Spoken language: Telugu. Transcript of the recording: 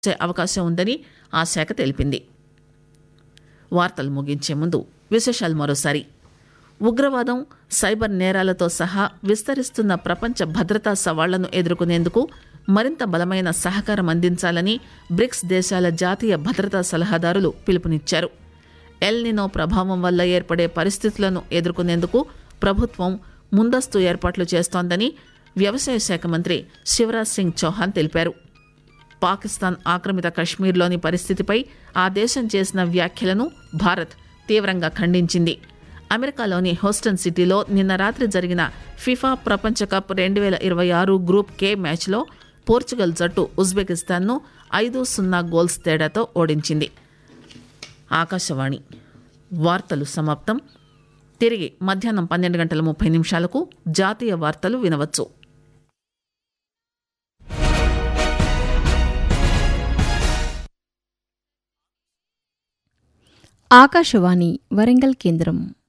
వచ్చే అవకాశం ఉందని ఆ శాఖ తెలిపింది వార్తలు ముగించే ముందు విశేషాలు మరోసారి ఉగ్రవాదం సైబర్ నేరాలతో సహా విస్తరిస్తున్న ప్రపంచ భద్రతా సవాళ్లను ఎదుర్కొనేందుకు మరింత బలమైన సహకారం అందించాలని బ్రిక్స్ దేశాల జాతీయ భద్రతా సలహాదారులు పిలుపునిచ్చారు ఎల్ నినో ప్రభావం వల్ల ఏర్పడే పరిస్థితులను ఎదుర్కొనేందుకు ప్రభుత్వం ముందస్తు ఏర్పాట్లు చేస్తోందని వ్యవసాయ శాఖ మంత్రి శివరాజ్ సింగ్ చౌహాన్ తెలిపారు పాకిస్తాన్ ఆక్రమిత కశ్మీర్లోని పరిస్థితిపై ఆ దేశం చేసిన వ్యాఖ్యలను భారత్ తీవ్రంగా ఖండించింది అమెరికాలోని హోస్టన్ సిటీలో నిన్న రాత్రి జరిగిన ఫిఫా ప్రపంచ కప్ రెండు వేల ఇరవై ఆరు గ్రూప్ కే మ్యాచ్లో పోర్చుగల్ జట్టు ఉజ్బెకిస్తాన్ను ఐదు సున్నా గోల్స్ తేడాతో ఓడించింది ఆకాశవాణి వార్తలు సమాప్తం తిరిగి మధ్యాహ్నం పన్నెండు గంటల ముప్పై నిమిషాలకు జాతీయ వార్తలు వినవచ్చు ఆకాశవాణి వరంగల్ కేంద్రం